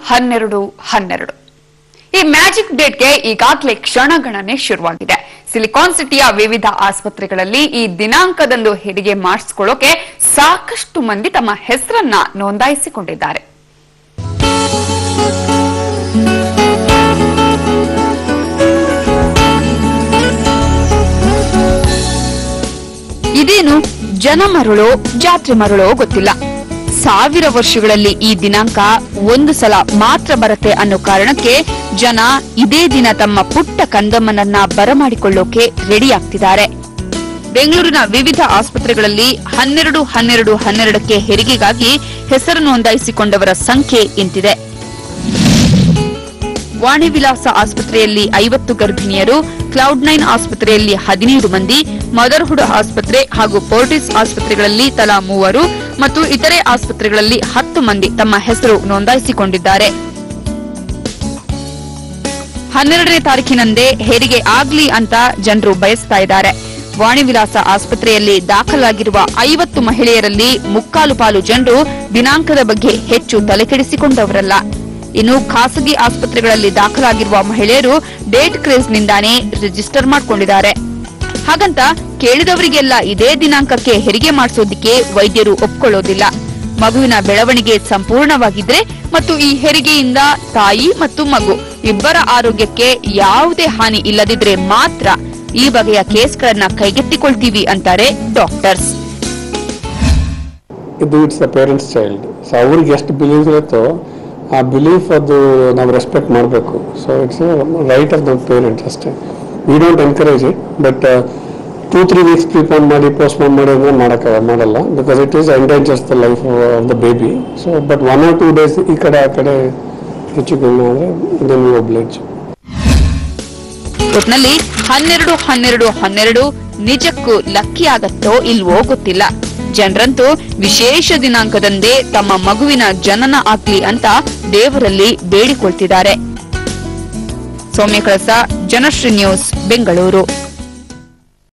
ಹನ್ನೆರಡು ಹನ್ನೆರಡು ಈ ಮ್ಯಾಜಿಕ್ ಡೇಟ್ಗೆ ಈಗಾಗಲೇ ಕ್ಷಣಗಣನೆ ಶುರುವಾಗಿದೆ ಸಿಲಿಕಾನ್ ಸಿಟಿಯ ವಿವಿಧ ಆಸ್ಪತ್ರೆಗಳಲ್ಲಿ ಈ ದಿನಾಂಕದಂದು ಹೆರಿಗೆ ಮಾಡಿಸ್ಕೊಳ್ಳೋಕೆ ಸಾಕಷ್ಟು ಮಂದಿ ತಮ್ಮ ಹೆಸರನ್ನ ನೋಂದಾಯಿಸಿಕೊಂಡಿದ್ದಾರೆ ಇದೇನು ಜನ ಮರಳೋ ಜಾತ್ರೆ ಮರಳೋ ಗೊತ್ತಿಲ್ಲ ಸಾವಿರ ವರ್ಷಗಳಲ್ಲಿ ಈ ದಿನಾಂಕ ಒಂದು ಸಲ ಮಾತ್ರ ಬರುತ್ತೆ ಅನ್ನೋ ಕಾರಣಕ್ಕೆ ಜನ ಇದೇ ದಿನ ತಮ್ಮ ಪುಟ್ಟ ಕಂದಮ್ಮನನ್ನ ಬರಮಾಡಿಕೊಳ್ಳೋಕೆ ರೆಡಿ ಆಗ್ತಿದ್ದಾರೆ ಬೆಂಗಳೂರಿನ ವಿವಿಧ ಆಸ್ಪತ್ರೆಗಳಲ್ಲಿ ಹನ್ನೆರಡು ಹನ್ನೆರಡು ಹನ್ನೆರಡಕ್ಕೆ ಹೆರಿಗೆಗಾಗಿ ಹೆಸರು ನೋಂದಾಯಿಸಿಕೊಂಡವರ ಸಂಖ್ಯೆ ಇಂತಿದೆ ವಾಣಿ ವಿಲಾಸ ಆಸ್ಪತ್ರೆಯಲ್ಲಿ ಐವತ್ತು ಗರ್ಭಿಣಿಯರು ಕ್ಲೌಡ್ ನೈನ್ ಆಸ್ಪತ್ರೆಯಲ್ಲಿ ಹದಿನೈದು ಮಂದಿ ಮದರ್ಹುಡ್ ಆಸ್ಪತ್ರೆ ಹಾಗೂ ಪೋರ್ಟಿಸ್ ಆಸ್ಪತ್ರೆಗಳಲ್ಲಿ ತಲಾ ಮೂವರು ಮತ್ತು ಇತರೆ ಆಸ್ಪತ್ರೆಗಳಲ್ಲಿ ಹತ್ತು ಮಂದಿ ತಮ್ಮ ಹೆಸರು ನೋಂದಾಯಿಸಿಕೊಂಡಿದ್ದಾರೆ ಹನ್ನೆರಡನೇ ತಾರೀಕಿನಂದೇ ಹೆರಿಗೆ ಆಗ್ಲಿ ಅಂತ ಜನರು ಬಯಸ್ತಾ ಇದ್ದಾರೆ ವಾಣಿ ವಿಲಾಸ ಆಸ್ಪತ್ರೆಯಲ್ಲಿ ದಾಖಲಾಗಿರುವ ಐವತ್ತು ಮಹಿಳೆಯರಲ್ಲಿ ಮುಕ್ಕಾಲು ಪಾಲು ಜನರು ದಿನಾಂಕದ ಬಗ್ಗೆ ಹೆಚ್ಚು ತಲೆಕೆಡಿಸಿಕೊಂಡವರಲ್ಲ ಇನ್ನು ಖಾಸಗಿ ಆಸ್ಪತ್ರೆಗಳಲ್ಲಿ ದಾಖಲಾಗಿರುವ ಮಹಿಳೆಯರು ಡೇಟ್ ಕ್ರೇಜ್ನಿಂದಾನೇ ರಿಜಿಸ್ಟರ್ ಮಾಡಿಕೊಂಡಿದ್ದಾರೆ ಹಾಗಂತ ಕೇಳಿದವರಿಗೆಲ್ಲ ಇದೇ ದಿನಾಂಕಕ್ಕೆ ಹೆರಿಗೆ ಮಾಡಿಸೋದಿಕ್ಕೆ ವೈದ್ಯರು ಒಪ್ಕೊಳ್ಳೋದಿಲ್ಲ ಮಗುವಿನ ಬೆಳವಣಿಗೆ ಸಂಪೂರ್ಣವಾಗಿದ್ರೆ ಮತ್ತು ಈ ಹೆರಿಗೆಯಿಂದ ತಾಯಿ ಮತ್ತು ಮಗು ಇಬ್ಬರ ಆರೋಗ್ಯಕ್ಕೆ ಯಾವುದೇ ಹಾನಿ ಇಲ್ಲದಿದ್ರೆ ಮಾತ್ರ ಈ ಬಗೆಯ ಕೇಸ್ಗಳನ್ನ ಕೈಗೆತ್ತಿಕೊಳ್ತೀವಿ ಅಂತಾರೆ ಡಾಕ್ಟರ್ಸ್ ಇದು it's the parents child so ಅವ್ರಿಗೆ ಎಷ್ಟು ಬಿಲೀಫ್ ಇರುತ್ತೋ ಆ ಬಿಲೀಫ್ ಅದು ನಾವು ರೆಸ್ಪೆಕ್ಟ್ ಮಾಡಬೇಕು so it's right of the parents ಅಷ್ಟೇ we don't encourage it but two three weeks prepare ಮಾಡಿ ಪೋಸ್ಟ್ಪೋನ್ ಮಾಡಿ ಅಂದ್ರೆ ಮಾಡೋಕ್ಕೆ ಮಾಡಲ್ಲ because it is endangers the life of the baby so but one or two days ಈ ಕಡೆ ಆ ಕಡೆ ಹೆಚ್ಚು ಕಮ್ಮಿ ಆದರೆ ದೆನ್ ಯು ಒಬ್ಲೇಜ್ ಒಟ್ನಲ್ಲಿ ಹನ್ನೆರಡು ಹನ್ನೆರಡು ಹನ್ನೆರಡು ನಿಜಕ್ಕೂ ಲಕ್ಕಿ ಆಗತ್ತೋ ಇಲ್ವೋ ಗೊತ್ತಿಲ್ಲ ಜನರಂತೂ ವಿಶೇಷ ದಿನಾಂಕದಂದೇ ತಮ್ಮ ಮಗುವಿನ ಜನನ ಆಗ್ಲಿ ಅಂತ ದೇವರಲ್ಲಿ ಬೇಡಿಕೊಳ್ತಿದ್ದಾರೆ ಸೌಮ್ಯ ಕಳಸ ಜನಶ್ರೀ ನ್ಯೂಸ್ ಬೆಂಗಳೂರು